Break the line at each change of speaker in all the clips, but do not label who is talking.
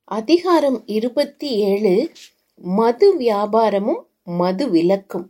அதிகாரம் இருபத்தி ஏழு மது வியாபாரமும் மது விலக்கும்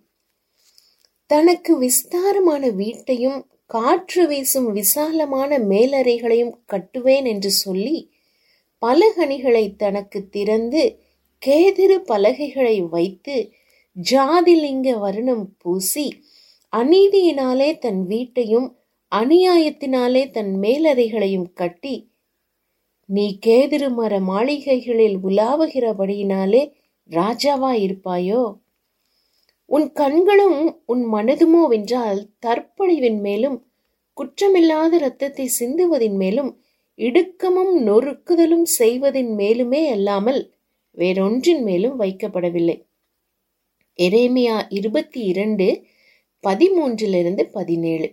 தனக்கு விஸ்தாரமான வீட்டையும் காற்று வீசும் விசாலமான மேலறைகளையும் கட்டுவேன் என்று சொல்லி பலகணிகளை தனக்கு திறந்து கேதிரு பலகைகளை வைத்து ஜாதிலிங்க வருணம் பூசி அநீதியினாலே தன் வீட்டையும் அநியாயத்தினாலே தன் மேலறைகளையும் கட்டி நீ கேதிரு மர மாளிகைகளில் உலாவுகிறபடியினாலே ராஜாவா இருப்பாயோ உன் கண்களும் உன் மனதுமோ வென்றால் தற்பழிவின் மேலும் குற்றமில்லாத இரத்தத்தை சிந்துவதின் மேலும் இடுக்கமும் நொறுக்குதலும் செய்வதின் மேலுமே அல்லாமல் வேறொன்றின் மேலும் வைக்கப்படவில்லை எரேமியா இருபத்தி இரண்டு பதிமூன்றிலிருந்து பதினேழு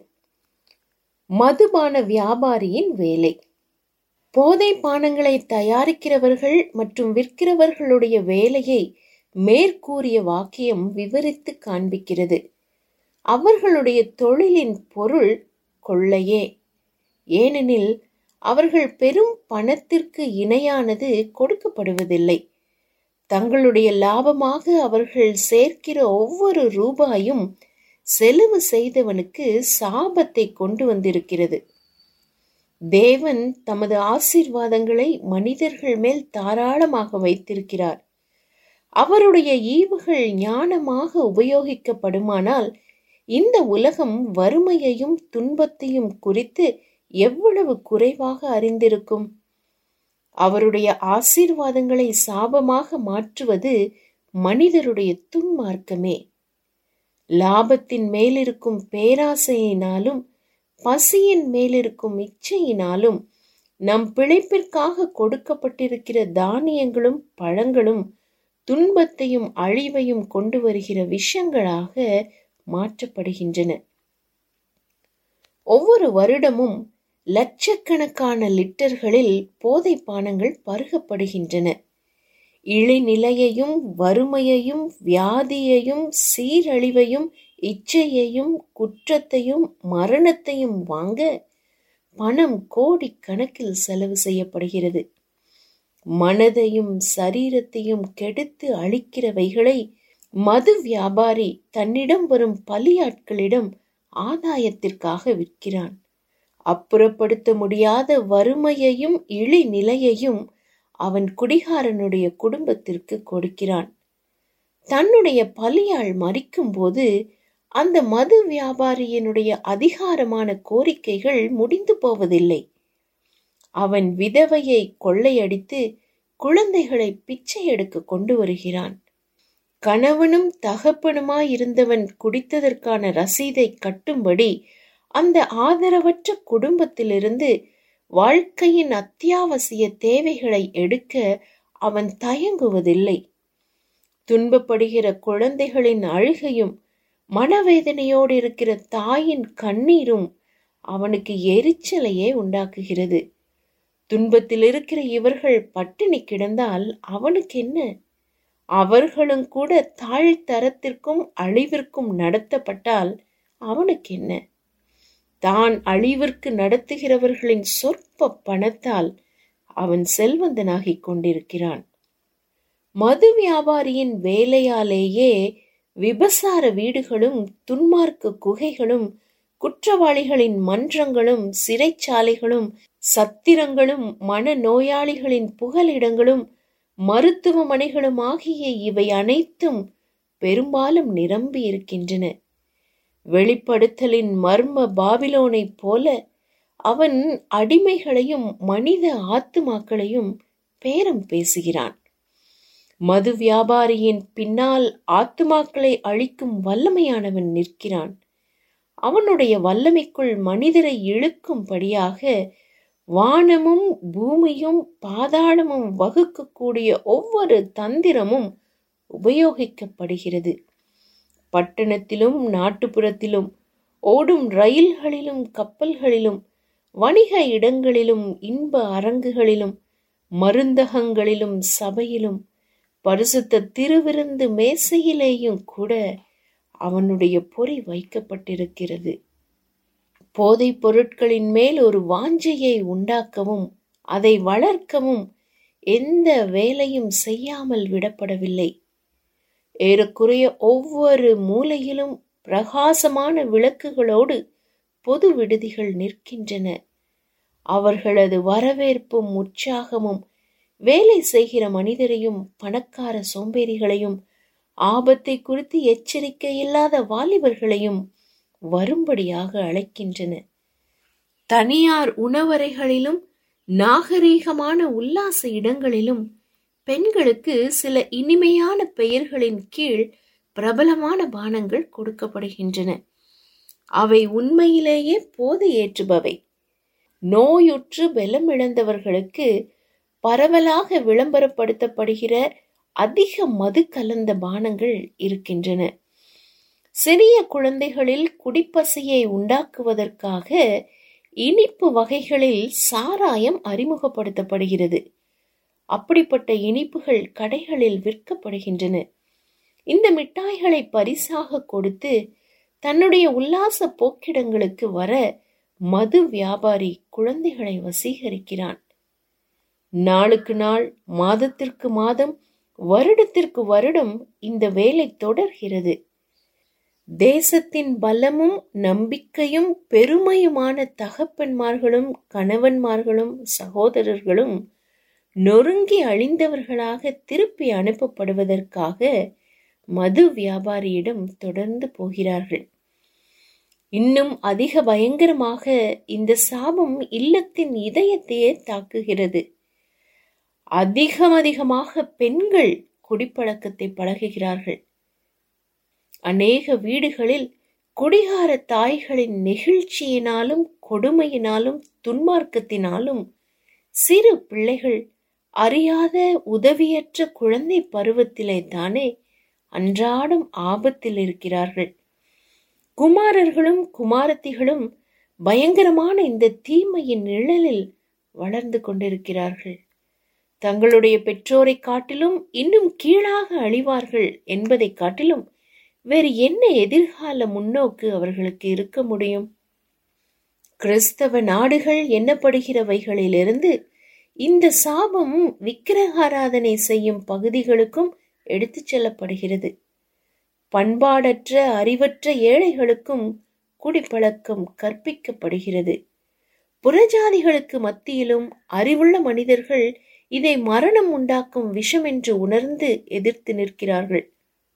மதுபான வியாபாரியின் வேலை போதை பானங்களை தயாரிக்கிறவர்கள் மற்றும் விற்கிறவர்களுடைய வேலையை மேற்கூறிய வாக்கியம் விவரித்து காண்பிக்கிறது அவர்களுடைய தொழிலின் பொருள் கொள்ளையே ஏனெனில் அவர்கள் பெரும் பணத்திற்கு இணையானது கொடுக்கப்படுவதில்லை தங்களுடைய லாபமாக அவர்கள் சேர்க்கிற ஒவ்வொரு ரூபாயும் செலவு செய்தவனுக்கு சாபத்தை கொண்டு வந்திருக்கிறது தேவன் தமது ஆசீர்வாதங்களை மனிதர்கள் மேல் தாராளமாக வைத்திருக்கிறார் அவருடைய ஈவுகள் ஞானமாக உபயோகிக்கப்படுமானால் இந்த உலகம் வறுமையையும் துன்பத்தையும் குறித்து எவ்வளவு குறைவாக அறிந்திருக்கும் அவருடைய ஆசீர்வாதங்களை சாபமாக மாற்றுவது மனிதருடைய துன்மார்க்கமே லாபத்தின் மேலிருக்கும் பேராசையினாலும் பசியின் மேலிருக்கும் இச்சையினாலும் நம் பிழைப்பிற்காக கொடுக்கப்பட்டிருக்கிற தானியங்களும் பழங்களும் துன்பத்தையும் அழிவையும் கொண்டு வருகிற விஷயங்களாக மாற்றப்படுகின்றன ஒவ்வொரு வருடமும் லட்சக்கணக்கான லிட்டர்களில் போதை பானங்கள் பருகப்படுகின்றன இழிநிலையையும் வறுமையையும் வியாதியையும் சீரழிவையும் இச்சையையும் குற்றத்தையும் மரணத்தையும் வாங்க பணம் கோடி கணக்கில் செலவு செய்யப்படுகிறது மனதையும் சரீரத்தையும் கெடுத்து அழிக்கிறவைகளை மது வியாபாரி தன்னிடம் வரும் பலியாட்களிடம் ஆதாயத்திற்காக விற்கிறான் அப்புறப்படுத்த முடியாத வறுமையையும் இழி நிலையையும் அவன் குடிகாரனுடைய குடும்பத்திற்கு கொடுக்கிறான் தன்னுடைய பலியாள் மறிக்கும்போது அந்த மது வியாபாரியினுடைய அதிகாரமான கோரிக்கைகள் முடிந்து போவதில்லை அவன் விதவையை கொள்ளையடித்து குழந்தைகளை பிச்சை எடுக்க கொண்டு வருகிறான் கணவனும் தகப்பனுமாயிருந்தவன் குடித்ததற்கான ரசீதை கட்டும்படி அந்த ஆதரவற்ற குடும்பத்திலிருந்து வாழ்க்கையின் அத்தியாவசிய தேவைகளை எடுக்க அவன் தயங்குவதில்லை துன்பப்படுகிற குழந்தைகளின் அழுகையும் மனவேதனையோடு இருக்கிற தாயின் கண்ணீரும் அவனுக்கு எரிச்சலையே உண்டாக்குகிறது துன்பத்தில் இருக்கிற இவர்கள் பட்டினி கிடந்தால் அவனுக்கு என்ன அவர்களும் கூட தாழ்த்தரத்திற்கும் அழிவிற்கும் நடத்தப்பட்டால் அவனுக்கு என்ன தான் அழிவிற்கு நடத்துகிறவர்களின் சொற்ப பணத்தால் அவன் செல்வந்தனாகிக் கொண்டிருக்கிறான் மது வியாபாரியின் வேலையாலேயே விபசார வீடுகளும் துன்மார்க்க குகைகளும் குற்றவாளிகளின் மன்றங்களும் சிறைச்சாலைகளும் சத்திரங்களும் மனநோயாளிகளின் புகலிடங்களும் மருத்துவமனைகளும் ஆகிய இவை அனைத்தும் பெரும்பாலும் நிரம்பி இருக்கின்றன வெளிப்படுத்தலின் மர்ம பாபிலோனைப் போல அவன் அடிமைகளையும் மனித ஆத்துமாக்களையும் பேரம் பேசுகிறான் மது வியாபாரியின் பின்னால் ஆத்துமாக்களை அழிக்கும் வல்லமையானவன் நிற்கிறான் அவனுடைய வல்லமைக்குள் மனிதரை இழுக்கும்படியாக வானமும் பூமியும் பாதாளமும் வகுக்கக்கூடிய ஒவ்வொரு தந்திரமும் உபயோகிக்கப்படுகிறது பட்டணத்திலும் நாட்டுப்புறத்திலும் ஓடும் ரயில்களிலும் கப்பல்களிலும் வணிக இடங்களிலும் இன்ப அரங்குகளிலும் மருந்தகங்களிலும் சபையிலும் பரிசுத்த திருவிருந்து மேசையிலேயும் கூட அவனுடைய பொறி வைக்கப்பட்டிருக்கிறது போதைப் பொருட்களின் மேல் ஒரு வாஞ்சையை உண்டாக்கவும் அதை வளர்க்கவும் எந்த வேலையும் செய்யாமல் விடப்படவில்லை ஏறக்குறைய ஒவ்வொரு மூலையிலும் பிரகாசமான விளக்குகளோடு பொது விடுதிகள் நிற்கின்றன அவர்களது வரவேற்பும் உற்சாகமும் வேலை செய்கிற மனிதரையும் பணக்கார சோம்பேறிகளையும் ஆபத்தை குறித்து எச்சரிக்கை இல்லாத வாலிபர்களையும் வரும்படியாக அழைக்கின்றன தனியார் உணவறைகளிலும் நாகரீகமான உல்லாச இடங்களிலும் பெண்களுக்கு சில இனிமையான பெயர்களின் கீழ் பிரபலமான பானங்கள் கொடுக்கப்படுகின்றன அவை உண்மையிலேயே போதை ஏற்றுபவை நோயுற்று பலமிழந்தவர்களுக்கு பரவலாக விளம்பரப்படுத்தப்படுகிற அதிக மது கலந்த பானங்கள் இருக்கின்றன சிறிய குழந்தைகளில் குடிப்பசையை உண்டாக்குவதற்காக இனிப்பு வகைகளில் சாராயம் அறிமுகப்படுத்தப்படுகிறது அப்படிப்பட்ட இனிப்புகள் கடைகளில் விற்கப்படுகின்றன இந்த மிட்டாய்களை பரிசாக கொடுத்து தன்னுடைய உல்லாச போக்கிடங்களுக்கு வர மது வியாபாரி குழந்தைகளை வசீகரிக்கிறான் நாளுக்கு நாள் மாதத்திற்கு மாதம் வருடத்திற்கு வருடம் இந்த வேலை தொடர்கிறது தேசத்தின் பலமும் நம்பிக்கையும் பெருமையுமான தகப்பன்மார்களும் கணவன்மார்களும் சகோதரர்களும் நொறுங்கி அழிந்தவர்களாக திருப்பி அனுப்பப்படுவதற்காக மது வியாபாரியிடம் தொடர்ந்து போகிறார்கள் இன்னும் அதிக பயங்கரமாக இந்த சாபம் இல்லத்தின் இதயத்தையே தாக்குகிறது அதிகம் அதிகமாக பெண்கள் குடிப்பழக்கத்தை பழகுகிறார்கள் அநேக வீடுகளில் குடிகார தாய்களின் நெகிழ்ச்சியினாலும் கொடுமையினாலும் துன்மார்க்கத்தினாலும் சிறு பிள்ளைகள் அறியாத உதவியற்ற குழந்தை பருவத்திலே தானே அன்றாடம் ஆபத்தில் இருக்கிறார்கள் குமாரர்களும் குமாரத்திகளும் பயங்கரமான இந்த தீமையின் நிழலில் வளர்ந்து கொண்டிருக்கிறார்கள் தங்களுடைய பெற்றோரை காட்டிலும் இன்னும் கீழாக அழிவார்கள் என்பதை காட்டிலும் வேறு என்ன எதிர்கால முன்னோக்கு அவர்களுக்கு இருக்க முடியும் கிறிஸ்தவ நாடுகள் எண்ணப்படுகிறவைகளிலிருந்து இந்த சாபம் விக்கிரகாராதனை செய்யும் பகுதிகளுக்கும் எடுத்துச் செல்லப்படுகிறது பண்பாடற்ற அறிவற்ற ஏழைகளுக்கும் குடிப்பழக்கம் கற்பிக்கப்படுகிறது புறஜாதிகளுக்கு மத்தியிலும் அறிவுள்ள மனிதர்கள் இதை மரணம் உண்டாக்கும் விஷம் என்று உணர்ந்து எதிர்த்து நிற்கிறார்கள்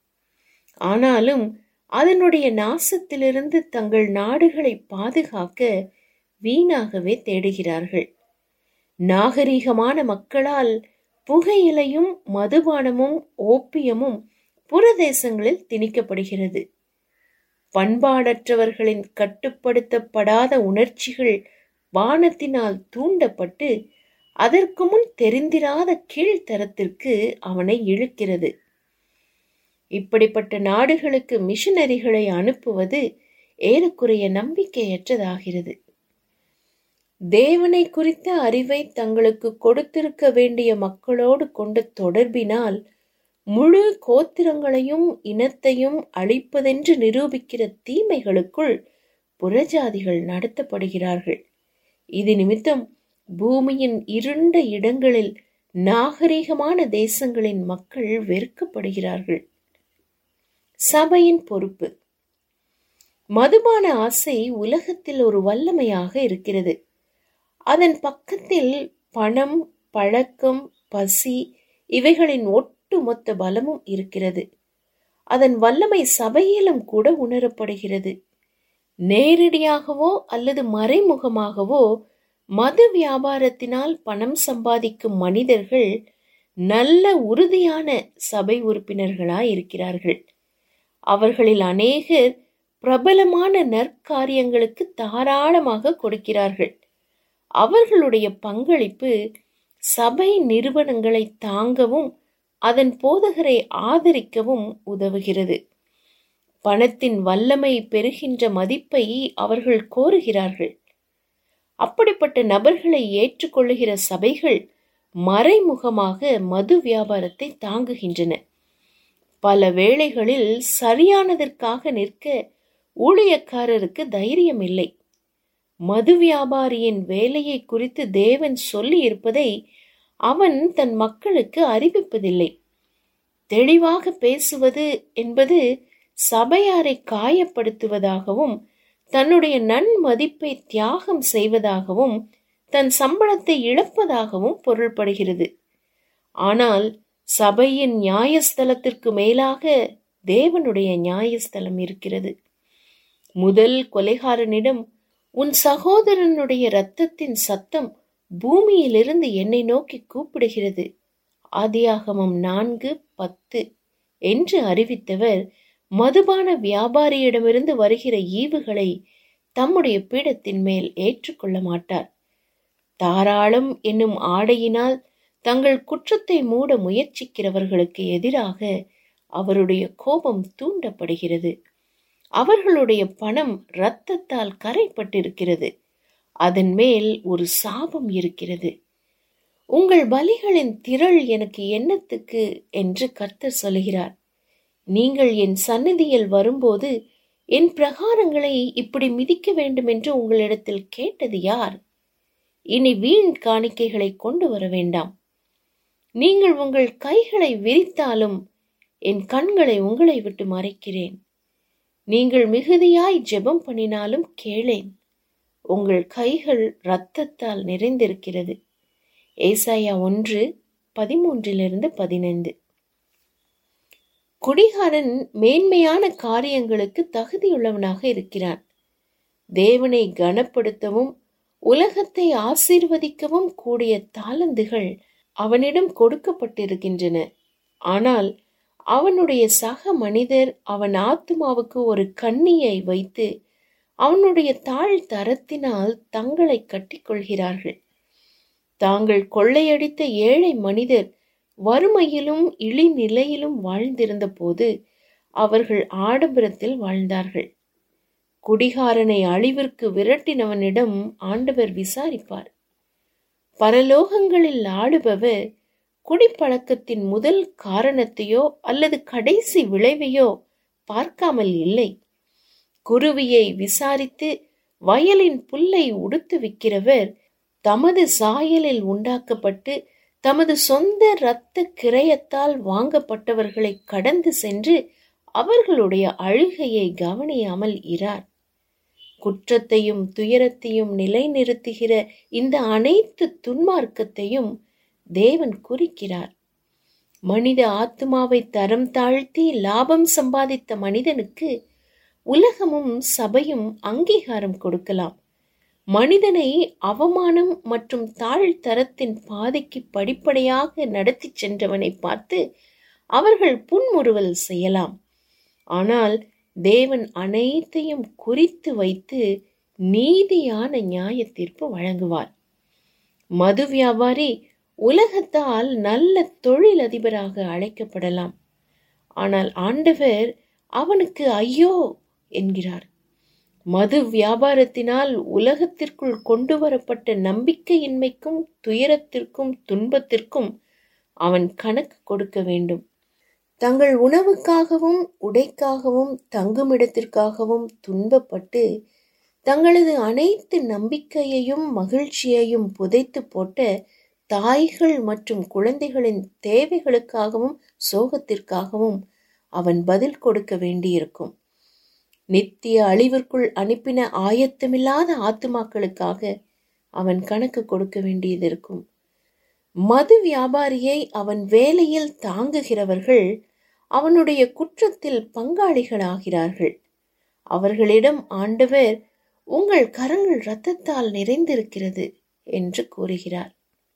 ஆனாலும் அதனுடைய நாசத்திலிருந்து தங்கள் நாடுகளை பாதுகாக்க வீணாகவே தேடுகிறார்கள் நாகரீகமான மக்களால் புகையிலையும் மதுபானமும் ஓப்பியமும் புறதேசங்களில் திணிக்கப்படுகிறது பண்பாடற்றவர்களின் கட்டுப்படுத்தப்படாத உணர்ச்சிகள் வானத்தினால் தூண்டப்பட்டு அதற்கு முன் தெரிந்திராத கீழ்த்தரத்திற்கு அவனை இழுக்கிறது இப்படிப்பட்ட நாடுகளுக்கு மிஷனரிகளை அனுப்புவது ஏறக்குறைய நம்பிக்கையற்றதாகிறது தேவனை குறித்த அறிவை தங்களுக்கு கொடுத்திருக்க வேண்டிய மக்களோடு கொண்ட தொடர்பினால் முழு கோத்திரங்களையும் இனத்தையும் அழிப்பதென்று நிரூபிக்கிற தீமைகளுக்குள் புறஜாதிகள் நடத்தப்படுகிறார்கள் இது நிமித்தம் பூமியின் இருண்ட இடங்களில் நாகரிகமான தேசங்களின் மக்கள் வெறுக்கப்படுகிறார்கள் சபையின் பொறுப்பு மதுபான ஆசை உலகத்தில் ஒரு வல்லமையாக இருக்கிறது அதன் பக்கத்தில் பணம் பழக்கம் பசி இவைகளின் ஒட்டுமொத்த பலமும் இருக்கிறது அதன் வல்லமை சபையிலும் கூட உணரப்படுகிறது நேரடியாகவோ அல்லது மறைமுகமாகவோ மது வியாபாரத்தினால் பணம் சம்பாதிக்கும் மனிதர்கள் நல்ல உறுதியான சபை உறுப்பினர்களாய் இருக்கிறார்கள் அவர்களில் அநேகர் பிரபலமான நற்காரியங்களுக்கு தாராளமாக கொடுக்கிறார்கள் அவர்களுடைய பங்களிப்பு சபை நிறுவனங்களை தாங்கவும் அதன் போதகரை ஆதரிக்கவும் உதவுகிறது பணத்தின் வல்லமை பெறுகின்ற மதிப்பை அவர்கள் கோருகிறார்கள் அப்படிப்பட்ட நபர்களை ஏற்றுக்கொள்ளுகிற சபைகள் மறைமுகமாக மது வியாபாரத்தை தாங்குகின்றன பல வேளைகளில் சரியானதற்காக நிற்க ஊழியக்காரருக்கு தைரியம் இல்லை மது வியாபாரியின் வேலையை குறித்து தேவன் சொல்லி இருப்பதை அவன் தன் மக்களுக்கு அறிவிப்பதில்லை தெளிவாக பேசுவது என்பது சபையாரை காயப்படுத்துவதாகவும் தன்னுடைய நன்மதிப்பை தியாகம் செய்வதாகவும் தன் சம்பளத்தை இழப்பதாகவும் பொருள்படுகிறது ஆனால் சபையின் நியாயஸ்தலத்திற்கு மேலாக தேவனுடைய நியாயஸ்தலம் இருக்கிறது முதல் கொலைகாரனிடம் உன் சகோதரனுடைய இரத்தத்தின் சத்தம் பூமியிலிருந்து என்னை நோக்கி கூப்பிடுகிறது ஆதியாகமம் நான்கு பத்து என்று அறிவித்தவர் மதுபான வியாபாரியிடமிருந்து வருகிற ஈவுகளை தம்முடைய பீடத்தின் மேல் ஏற்றுக்கொள்ள மாட்டார் தாராளம் என்னும் ஆடையினால் தங்கள் குற்றத்தை மூட முயற்சிக்கிறவர்களுக்கு எதிராக அவருடைய கோபம் தூண்டப்படுகிறது அவர்களுடைய பணம் இரத்தத்தால் கரைப்பட்டிருக்கிறது அதன் மேல் ஒரு சாபம் இருக்கிறது உங்கள் பலிகளின் திரள் எனக்கு என்னத்துக்கு என்று கர்த்தர் சொல்கிறார் நீங்கள் என் சந்நிதியில் வரும்போது என் பிரகாரங்களை இப்படி மிதிக்க வேண்டும் என்று உங்களிடத்தில் கேட்டது யார் இனி வீண் காணிக்கைகளை கொண்டு வர வேண்டாம் நீங்கள் உங்கள் கைகளை விரித்தாலும் என் கண்களை உங்களை விட்டு மறைக்கிறேன் நீங்கள் மிகுதியாய் ஜெபம் பண்ணினாலும் கேளேன் உங்கள் கைகள் இரத்தத்தால் நிறைந்திருக்கிறது ஏசாயா ஒன்று பதிமூன்றிலிருந்து பதினைந்து குடிகாரன் மேன்மையான காரியங்களுக்கு தகுதியுள்ளவனாக இருக்கிறான் தேவனை கனப்படுத்தவும் உலகத்தை ஆசீர்வதிக்கவும் கூடிய தாளந்துகள் அவனிடம் கொடுக்கப்பட்டிருக்கின்றன ஆனால் அவனுடைய சக மனிதர் அவன் ஆத்மாவுக்கு ஒரு கண்ணியை வைத்து அவனுடைய தாழ் தரத்தினால் தங்களை கட்டிக்கொள்கிறார்கள் தாங்கள் கொள்ளையடித்த ஏழை மனிதர் வறுமையிலும் இழிநிலையிலும் வாழ்ந்திருந்த போது அவர்கள் ஆடம்பரத்தில் வாழ்ந்தார்கள் குடிகாரனை அழிவிற்கு விரட்டினவனிடம் ஆண்டவர் விசாரிப்பார் பரலோகங்களில் ஆடுபவர் குடிப்பழக்கத்தின் முதல் காரணத்தையோ அல்லது கடைசி விளைவையோ பார்க்காமல் இல்லை குருவியை விசாரித்து வயலின் புல்லை உடுத்து விற்கிறவர் தமது சாயலில் உண்டாக்கப்பட்டு தமது சொந்த இரத்த கிரயத்தால் வாங்கப்பட்டவர்களை கடந்து சென்று அவர்களுடைய அழுகையை கவனியாமல் இரார் குற்றத்தையும் துயரத்தையும் நிலைநிறுத்துகிற இந்த அனைத்து துன்மார்க்கத்தையும் தேவன் குறிக்கிறார் மனித ஆத்மாவை தரம் தாழ்த்தி லாபம் சம்பாதித்த மனிதனுக்கு உலகமும் சபையும் அங்கீகாரம் கொடுக்கலாம் மனிதனை அவமானம் மற்றும் தாழ்தரத்தின் பாதைக்கு படிப்படியாக நடத்தி சென்றவனை பார்த்து அவர்கள் புன்முறுவல் செய்யலாம் ஆனால் தேவன் அனைத்தையும் குறித்து வைத்து நீதியான நியாய தீர்ப்பு வழங்குவார் மது வியாபாரி உலகத்தால் நல்ல தொழிலதிபராக அழைக்கப்படலாம் ஆனால் ஆண்டவர் அவனுக்கு ஐயோ என்கிறார் மது வியாபாரத்தினால் உலகத்திற்குள் கொண்டு வரப்பட்ட நம்பிக்கையின்மைக்கும் துயரத்திற்கும் துன்பத்திற்கும் அவன் கணக்கு கொடுக்க வேண்டும் தங்கள் உணவுக்காகவும் உடைக்காகவும் தங்குமிடத்திற்காகவும் துன்பப்பட்டு தங்களது அனைத்து நம்பிக்கையையும் மகிழ்ச்சியையும் புதைத்து போட்ட தாய்கள் மற்றும் குழந்தைகளின் தேவைகளுக்காகவும் சோகத்திற்காகவும் அவன் பதில் கொடுக்க வேண்டியிருக்கும் நித்திய அழிவிற்குள் அனுப்பின ஆயத்தமில்லாத ஆத்துமாக்களுக்காக அவன் கணக்கு கொடுக்க வேண்டியது இருக்கும் மது வியாபாரியை அவன் வேலையில் தாங்குகிறவர்கள் அவனுடைய குற்றத்தில் பங்காளிகளாகிறார்கள் அவர்களிடம் ஆண்டவர் உங்கள் கரங்கள் இரத்தத்தால் நிறைந்திருக்கிறது என்று கூறுகிறார்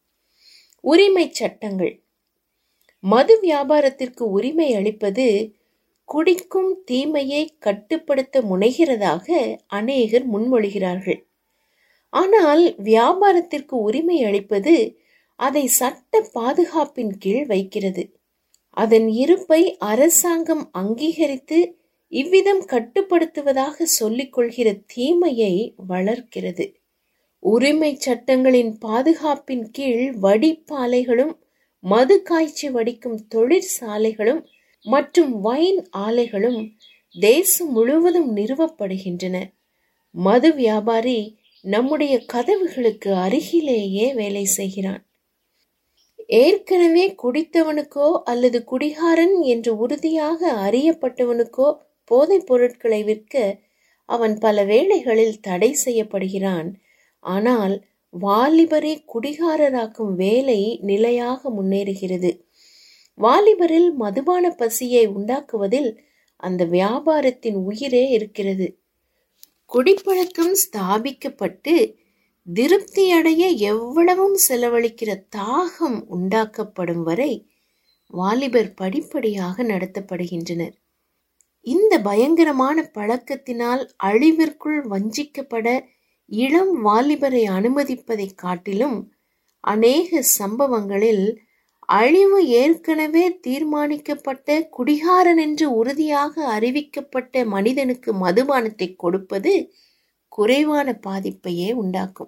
உரிமை சட்டங்கள் மது வியாபாரத்திற்கு உரிமை அளிப்பது குடிக்கும் தீமையை கட்டுப்படுத்த முனைகிறதாக அநேகர் முன்மொழிகிறார்கள் ஆனால் வியாபாரத்திற்கு உரிமை அளிப்பது அதை சட்ட பாதுகாப்பின் கீழ் வைக்கிறது அதன் இருப்பை அரசாங்கம் அங்கீகரித்து இவ்விதம் கட்டுப்படுத்துவதாக சொல்லிக் கொள்கிற தீமையை வளர்க்கிறது உரிமை சட்டங்களின் பாதுகாப்பின் கீழ் வடிப்பாலைகளும் மது காய்ச்சி வடிக்கும் தொழிற்சாலைகளும் மற்றும் வைன் ஆலைகளும் தேசம் முழுவதும் நிறுவப்படுகின்றன மது வியாபாரி நம்முடைய கதவுகளுக்கு அருகிலேயே வேலை செய்கிறான் ஏற்கனவே குடித்தவனுக்கோ அல்லது குடிகாரன் என்று உறுதியாக அறியப்பட்டவனுக்கோ போதைப் பொருட்களை விற்க அவன் பல வேளைகளில் தடை செய்யப்படுகிறான் ஆனால் வாலிபரை குடிகாரராக்கும் வேலை நிலையாக முன்னேறுகிறது வாலிபரில் மதுபான பசியை உண்டாக்குவதில் அந்த வியாபாரத்தின் உயிரே இருக்கிறது குடிப்பழக்கம் ஸ்தாபிக்கப்பட்டு திருப்தியடைய எவ்வளவும் செலவழிக்கிற தாகம் உண்டாக்கப்படும் வரை வாலிபர் படிப்படியாக நடத்தப்படுகின்றனர் இந்த பயங்கரமான பழக்கத்தினால் அழிவிற்குள் வஞ்சிக்கப்பட இளம் வாலிபரை அனுமதிப்பதை காட்டிலும் அநேக சம்பவங்களில் அழிவு ஏற்கனவே தீர்மானிக்கப்பட்ட குடிகாரன் என்று உறுதியாக அறிவிக்கப்பட்ட மனிதனுக்கு மதுபானத்தை கொடுப்பது குறைவான பாதிப்பையே உண்டாக்கும்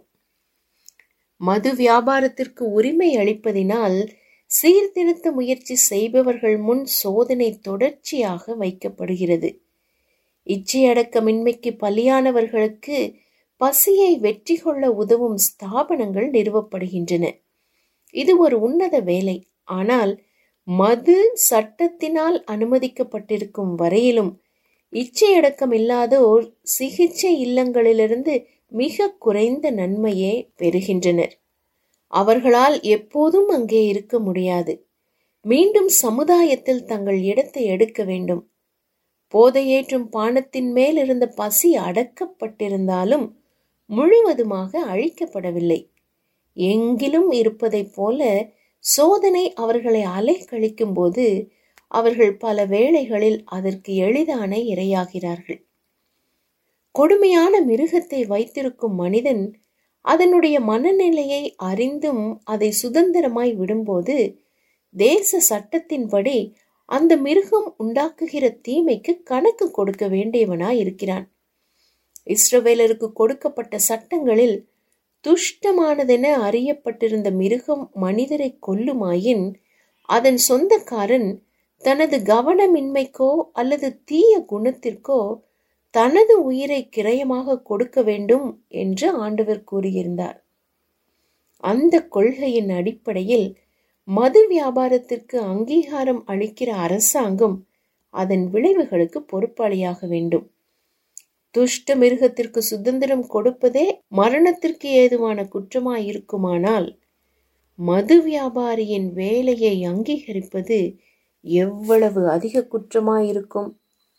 மது வியாபாரத்திற்கு உரிமை அளிப்பதினால் சீர்திருத்த முயற்சி செய்பவர்கள் முன் சோதனை தொடர்ச்சியாக வைக்கப்படுகிறது இச்சையடக்கமின்மைக்கு பலியானவர்களுக்கு பசியை வெற்றி கொள்ள உதவும் ஸ்தாபனங்கள் நிறுவப்படுகின்றன இது ஒரு உன்னத வேலை ஆனால் மது சட்டத்தினால் அனுமதிக்கப்பட்டிருக்கும் வரையிலும் இச்சையடக்கம் இல்லாதோர் சிகிச்சை இல்லங்களிலிருந்து மிக குறைந்த நன்மையே பெறுகின்றனர் அவர்களால் எப்போதும் அங்கே இருக்க முடியாது மீண்டும் சமுதாயத்தில் தங்கள் இடத்தை எடுக்க வேண்டும் போதையேற்றும் பானத்தின் மேல் இருந்த பசி அடக்கப்பட்டிருந்தாலும் முழுவதுமாக அழிக்கப்படவில்லை எங்கிலும் இருப்பதைப் போல சோதனை அவர்களை அலைக்கழிக்கும் போது அவர்கள் பல வேளைகளில் அதற்கு எளிதான இரையாகிறார்கள் கொடுமையான மிருகத்தை வைத்திருக்கும் மனிதன் அதனுடைய மனநிலையை அறிந்தும் அதை சுதந்திரமாய் விடும்போது தேச சட்டத்தின்படி அந்த மிருகம் உண்டாக்குகிற தீமைக்கு கணக்கு கொடுக்க வேண்டியவனாய் இருக்கிறான் இஸ்ரவேலருக்கு கொடுக்கப்பட்ட சட்டங்களில் துஷ்டமானதென அறியப்பட்டிருந்த மிருகம் மனிதரை கொல்லுமாயின் அதன் சொந்தக்காரன் தனது கவனமின்மைக்கோ அல்லது தீய குணத்திற்கோ தனது உயிரை கிரயமாக கொடுக்க வேண்டும் என்று ஆண்டவர் கூறியிருந்தார் அந்த கொள்கையின் அடிப்படையில் மது வியாபாரத்திற்கு அங்கீகாரம் அளிக்கிற அரசாங்கம் அதன் விளைவுகளுக்கு பொறுப்பாளியாக வேண்டும் துஷ்ட மிருகத்திற்கு சுதந்திரம் கொடுப்பதே மரணத்திற்கு ஏதுவான குற்றமாயிருக்குமானால் மது வியாபாரியின் வேலையை அங்கீகரிப்பது எவ்வளவு அதிக குற்றமாயிருக்கும்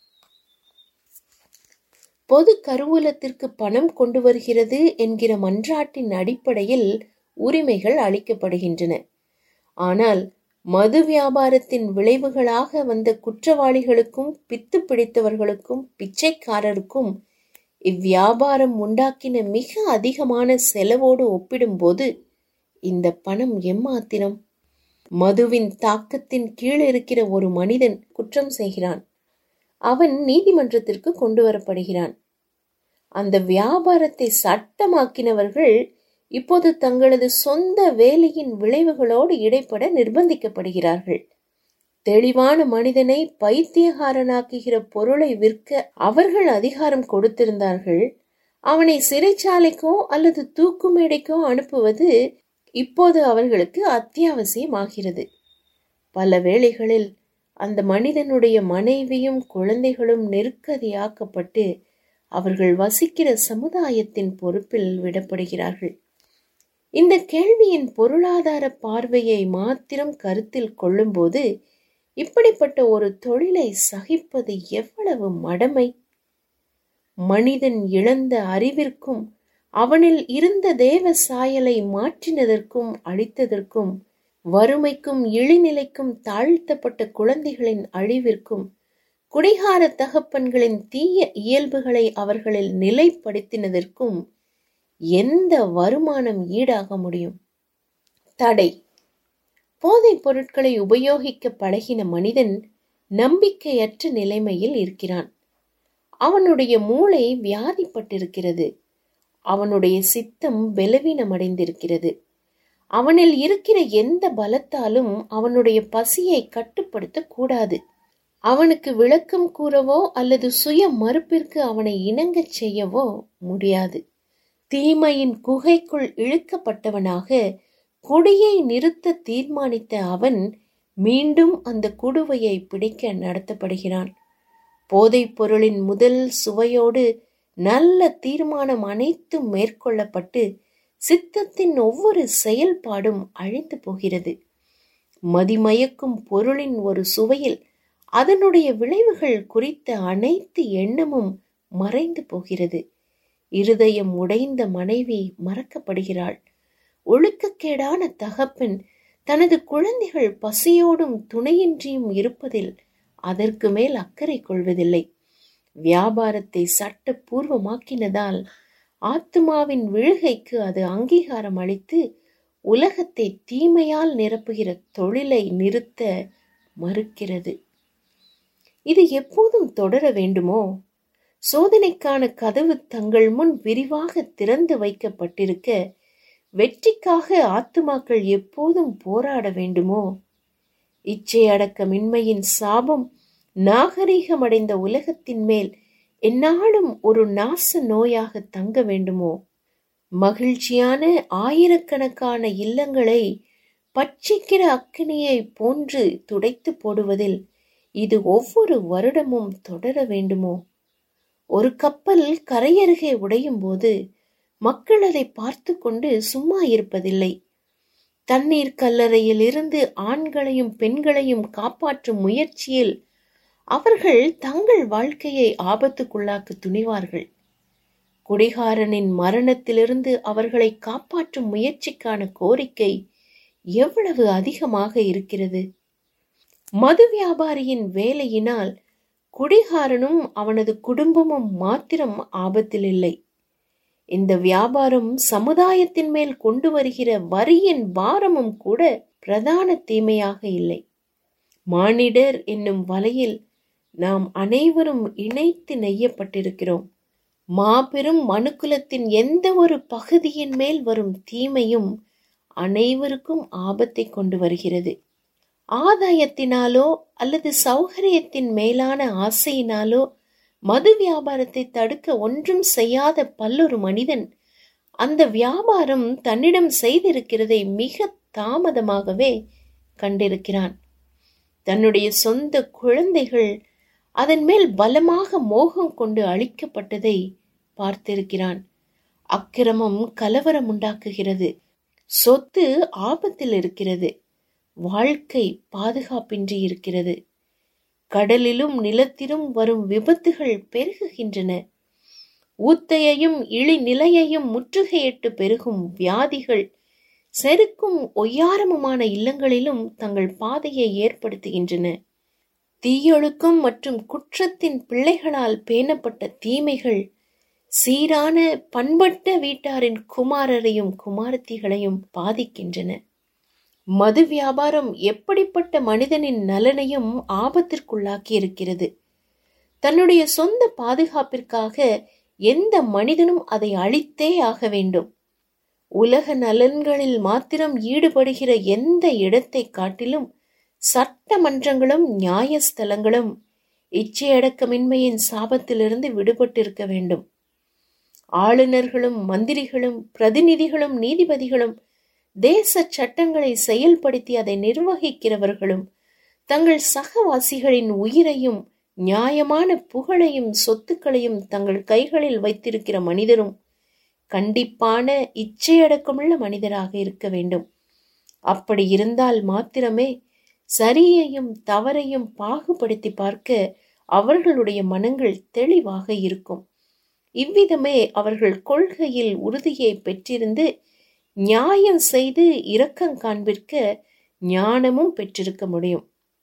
பொது கருவூலத்திற்கு பணம் கொண்டு வருகிறது என்கிற மன்றாட்டின் அடிப்படையில் உரிமைகள் அளிக்கப்படுகின்றன ஆனால் மது வியாபாரத்தின் விளைவுகளாக வந்த குற்றவாளிகளுக்கும் பித்து பிடித்தவர்களுக்கும் பிச்சைக்காரருக்கும் இவ்வியாபாரம் உண்டாக்கின மிக அதிகமான செலவோடு ஒப்பிடும்போது இந்த பணம் எம்மாத்திரம் மதுவின் தாக்கத்தின் கீழ் இருக்கிற ஒரு மனிதன் குற்றம் செய்கிறான் அவன் நீதிமன்றத்திற்கு கொண்டு வரப்படுகிறான் அந்த வியாபாரத்தை சட்டமாக்கினவர்கள் இப்போது தங்களது சொந்த வேலையின் விளைவுகளோடு இடைப்பட நிர்பந்திக்கப்படுகிறார்கள் தெளிவான மனிதனை பைத்தியகாரனாக்குகிற பொருளை விற்க அவர்கள் அதிகாரம் கொடுத்திருந்தார்கள் அவனை சிறைச்சாலைக்கோ அல்லது தூக்கு மேடைக்கோ அனுப்புவது இப்போது அவர்களுக்கு அத்தியாவசியமாகிறது பல வேளைகளில் அந்த மனிதனுடைய மனைவியும் குழந்தைகளும் நெருக்கதியாக்கப்பட்டு அவர்கள் வசிக்கிற சமுதாயத்தின் பொறுப்பில் விடப்படுகிறார்கள் இந்த கேள்வியின் பொருளாதார பார்வையை மாத்திரம் கருத்தில் கொள்ளும்போது இப்படிப்பட்ட ஒரு தொழிலை சகிப்பது எவ்வளவு மடமை மனிதன் இழந்த அறிவிற்கும் அவனில் இருந்த தேவ சாயலை மாற்றினதற்கும் அழித்ததற்கும் வறுமைக்கும் இழிநிலைக்கும் தாழ்த்தப்பட்ட குழந்தைகளின் அழிவிற்கும் குடிகார தகப்பன்களின் தீய இயல்புகளை அவர்களில் நிலைப்படுத்தினதற்கும் எந்த வருமானம் ஈடாக முடியும் தடை போதைப் பொருட்களை உபயோகிக்க பழகின மனிதன் நம்பிக்கையற்ற நிலைமையில் இருக்கிறான் அவனுடைய மூளை வியாதிப்பட்டிருக்கிறது அவனுடைய சித்தம் பலவீனமடைந்திருக்கிறது அவனில் இருக்கிற எந்த பலத்தாலும் அவனுடைய பசியை கட்டுப்படுத்த கூடாது அவனுக்கு விளக்கம் கூறவோ அல்லது சுய மறுப்பிற்கு அவனை இணங்கச் செய்யவோ முடியாது தீமையின் குகைக்குள் இழுக்கப்பட்டவனாக கொடியை நிறுத்த தீர்மானித்த அவன் மீண்டும் அந்த குடுவையை பிடிக்க நடத்தப்படுகிறான் போதைப் பொருளின் முதல் சுவையோடு நல்ல தீர்மானம் அனைத்தும் மேற்கொள்ளப்பட்டு சித்தத்தின் ஒவ்வொரு செயல்பாடும் அழிந்து போகிறது மதிமயக்கும் பொருளின் ஒரு சுவையில் அதனுடைய விளைவுகள் குறித்த அனைத்து எண்ணமும் மறைந்து போகிறது இருதயம் உடைந்த மனைவி மறக்கப்படுகிறாள் ஒழுக்கக்கேடான தகப்பன் தனது குழந்தைகள் பசியோடும் துணையின்றியும் இருப்பதில் அதற்கு மேல் அக்கறை கொள்வதில்லை வியாபாரத்தை சட்டபூர்வமாக்கினதால் ஆத்துமாவின் விழுகைக்கு அது அங்கீகாரம் அளித்து உலகத்தை தீமையால் நிரப்புகிற தொழிலை நிறுத்த மறுக்கிறது இது எப்போதும் தொடர வேண்டுமோ சோதனைக்கான கதவு தங்கள் முன் விரிவாக திறந்து வைக்கப்பட்டிருக்க வெற்றிக்காக ஆத்துமாக்கள் எப்போதும் போராட வேண்டுமோ இச்சை அடக்கமின்மையின் சாபம் நாகரீகமடைந்த உலகத்தின் மேல் எந்நாளும் ஒரு நாச நோயாக தங்க வேண்டுமோ மகிழ்ச்சியான ஆயிரக்கணக்கான இல்லங்களை பட்சிக்கிற அக்கினியை போன்று துடைத்து போடுவதில் இது ஒவ்வொரு வருடமும் தொடர வேண்டுமோ ஒரு கப்பல் கரையருகே உடையும் போது மக்கள் அதை பார்த்து கொண்டு சும்மா இருப்பதில்லை தண்ணீர் கல்லறையில் இருந்து ஆண்களையும் பெண்களையும் காப்பாற்றும் முயற்சியில் அவர்கள் தங்கள் வாழ்க்கையை ஆபத்துக்குள்ளாக்க துணிவார்கள் குடிகாரனின் மரணத்திலிருந்து அவர்களை காப்பாற்றும் முயற்சிக்கான கோரிக்கை எவ்வளவு அதிகமாக இருக்கிறது மது வியாபாரியின் வேலையினால் குடிகாரனும் அவனது குடும்பமும் மாத்திரம் ஆபத்தில் இல்லை இந்த வியாபாரம் சமுதாயத்தின் மேல் கொண்டு வருகிற வரியின் பாரமும் கூட பிரதான தீமையாக இல்லை மானிடர் என்னும் வலையில் நாம் அனைவரும் இணைத்து நெய்யப்பட்டிருக்கிறோம் மாபெரும் மனுக்குலத்தின் எந்த ஒரு பகுதியின் மேல் வரும் தீமையும் அனைவருக்கும் ஆபத்தை கொண்டு வருகிறது ஆதாயத்தினாலோ அல்லது சௌகரியத்தின் மேலான ஆசையினாலோ மது வியாபாரத்தை தடுக்க ஒன்றும் செய்யாத பல்லொரு மனிதன் அந்த வியாபாரம் தன்னிடம் செய்திருக்கிறதை மிக தாமதமாகவே கண்டிருக்கிறான் தன்னுடைய சொந்த குழந்தைகள் அதன் மேல் பலமாக மோகம் கொண்டு அழிக்கப்பட்டதை பார்த்திருக்கிறான் அக்கிரமம் கலவரம் உண்டாக்குகிறது சொத்து ஆபத்தில் இருக்கிறது வாழ்க்கை பாதுகாப்பின்றி இருக்கிறது கடலிலும் நிலத்திலும் வரும் விபத்துகள் பெருகுகின்றன ஊத்தையையும் இழிநிலையையும் முற்றுகையிட்டு பெருகும் வியாதிகள் செருக்கும் ஒய்யாரமுமான இல்லங்களிலும் தங்கள் பாதையை ஏற்படுத்துகின்றன தீயொழுக்கம் மற்றும் குற்றத்தின் பிள்ளைகளால் பேணப்பட்ட தீமைகள் சீரான பண்பட்ட வீட்டாரின் குமாரரையும் குமாரத்திகளையும் பாதிக்கின்றன மது வியாபாரம் எப்படிப்பட்ட மனிதனின் நலனையும் ஆபத்திற்குள்ளாக்கி இருக்கிறது தன்னுடைய சொந்த பாதுகாப்பிற்காக எந்த மனிதனும் அதை அழித்தே ஆக வேண்டும் உலக நலன்களில் மாத்திரம் ஈடுபடுகிற எந்த இடத்தை காட்டிலும் சட்டமன்றங்களும் நியாயஸ்தலங்களும் இச்சையடக்கமின்மையின் சாபத்திலிருந்து விடுபட்டிருக்க வேண்டும் ஆளுநர்களும் மந்திரிகளும் பிரதிநிதிகளும் நீதிபதிகளும் தேச சட்டங்களை செயல்படுத்தி அதை நிர்வகிக்கிறவர்களும் தங்கள் சகவாசிகளின் உயிரையும் நியாயமான புகழையும் சொத்துக்களையும் தங்கள் கைகளில் வைத்திருக்கிற மனிதரும் கண்டிப்பான இச்சையடக்கமுள்ள மனிதராக இருக்க வேண்டும் அப்படி இருந்தால் மாத்திரமே சரியையும் தவறையும் பாகுபடுத்தி பார்க்க அவர்களுடைய மனங்கள் தெளிவாக இருக்கும் இவ்விதமே அவர்கள் கொள்கையில் உறுதியை பெற்றிருந்து நியாயம் செய்து இரக்கம் காண்பிற்க ஞானமும் பெற்றிருக்க முடியும்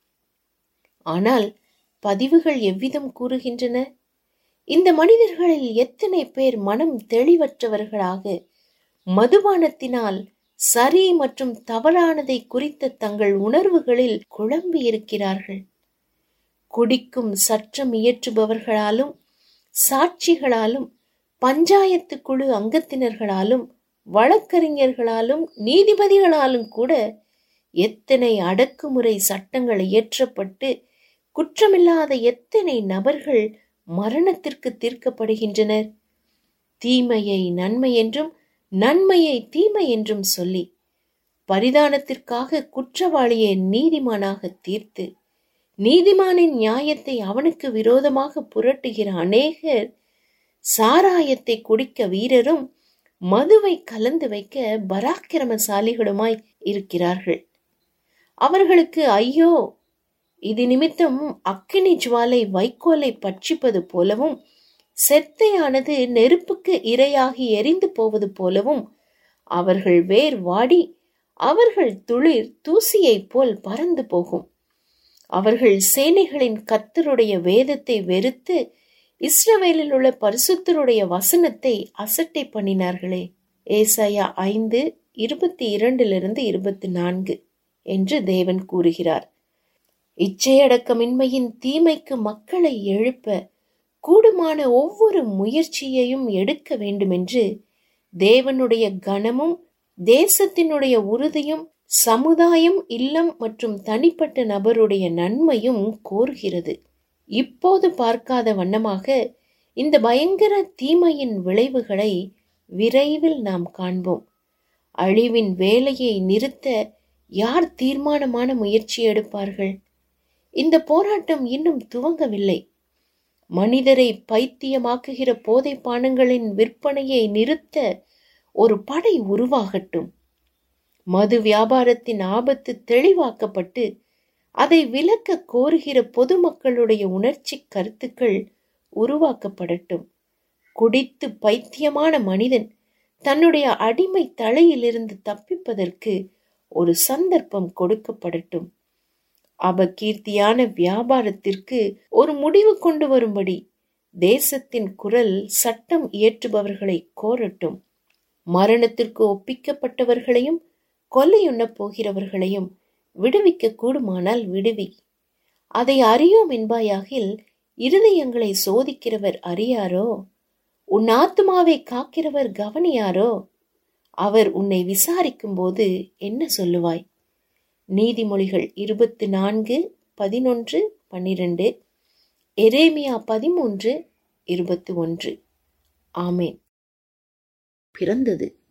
ஆனால் பதிவுகள் எவ்விதம் கூறுகின்றன இந்த மனிதர்களில் எத்தனை பேர் மனம் தெளிவற்றவர்களாக மதுபானத்தினால் சரி மற்றும் தவறானதை குறித்த தங்கள் உணர்வுகளில் குழம்பி இருக்கிறார்கள் குடிக்கும் சற்றம் இயற்றுபவர்களாலும் சாட்சிகளாலும் பஞ்சாயத்து குழு அங்கத்தினர்களாலும் வழக்கறிஞர்களாலும் நீதிபதிகளாலும் கூட எத்தனை அடக்குமுறை சட்டங்கள் இயற்றப்பட்டு குற்றமில்லாத எத்தனை நபர்கள் மரணத்திற்கு தீர்க்கப்படுகின்றனர் தீமையை நன்மை என்றும் நன்மையை தீமை என்றும் சொல்லி பரிதானத்திற்காக குற்றவாளியை நீதிமானாக தீர்த்து நீதிமானின் நியாயத்தை அவனுக்கு விரோதமாக புரட்டுகிற அநேகர் சாராயத்தை குடிக்க வீரரும் மதுவை கலந்து வைக்க பராக்கிரமசாலிகளுமாய் இருக்கிறார்கள் அவர்களுக்கு ஐயோ இது நிமித்தம் அக்கினி ஜுவாலை வைக்கோலை பட்சிப்பது போலவும் செத்தையானது நெருப்புக்கு இரையாகி எரிந்து போவது போலவும் அவர்கள் வேர் வாடி அவர்கள் துளிர் தூசியைப் போல் பறந்து போகும் அவர்கள் சேனைகளின் கத்தருடைய வேதத்தை வெறுத்து இஸ்ரவேலில் உள்ள பரிசுத்தருடைய வசனத்தை அசட்டை பண்ணினார்களே ஏசாயா ஐந்து இருபத்தி இரண்டிலிருந்து இருபத்தி நான்கு என்று தேவன் கூறுகிறார் இச்சையடக்கமின்மையின் தீமைக்கு மக்களை எழுப்ப கூடுமான ஒவ்வொரு முயற்சியையும் எடுக்க வேண்டுமென்று தேவனுடைய கனமும் தேசத்தினுடைய உறுதியும் சமுதாயம் இல்லம் மற்றும் தனிப்பட்ட நபருடைய நன்மையும் கோருகிறது இப்போது பார்க்காத வண்ணமாக இந்த பயங்கர தீமையின் விளைவுகளை விரைவில் நாம் காண்போம் அழிவின் வேலையை நிறுத்த யார் தீர்மானமான முயற்சி எடுப்பார்கள் இந்த போராட்டம் இன்னும் துவங்கவில்லை மனிதரை பைத்தியமாக்குகிற போதை பானங்களின் விற்பனையை நிறுத்த ஒரு படை உருவாகட்டும் மது வியாபாரத்தின் ஆபத்து தெளிவாக்கப்பட்டு அதை விலக்க கோருகிற பொதுமக்களுடைய உணர்ச்சி கருத்துக்கள் உருவாக்கப்படட்டும் குடித்து பைத்தியமான மனிதன் தன்னுடைய அடிமை தலையிலிருந்து தப்பிப்பதற்கு ஒரு சந்தர்ப்பம் கொடுக்கப்படட்டும் அபகீர்த்தியான வியாபாரத்திற்கு ஒரு முடிவு கொண்டு வரும்படி தேசத்தின் குரல் சட்டம் இயற்றுபவர்களை கோரட்டும் மரணத்திற்கு ஒப்பிக்கப்பட்டவர்களையும் கொல்லையுண்ணப் போகிறவர்களையும் விடுவிக்க கூடுமானால் விடுவி அதை அறியோம் என்பாயாகில் இருதயங்களை சோதிக்கிறவர் அறியாரோ உன் ஆத்துமாவை காக்கிறவர் கவனியாரோ அவர் உன்னை விசாரிக்கும் போது என்ன சொல்லுவாய் நீதிமொழிகள் இருபத்தி நான்கு பதினொன்று பன்னிரண்டு எரேமியா பதிமூன்று இருபத்தி ஒன்று ஆமேன் பிறந்தது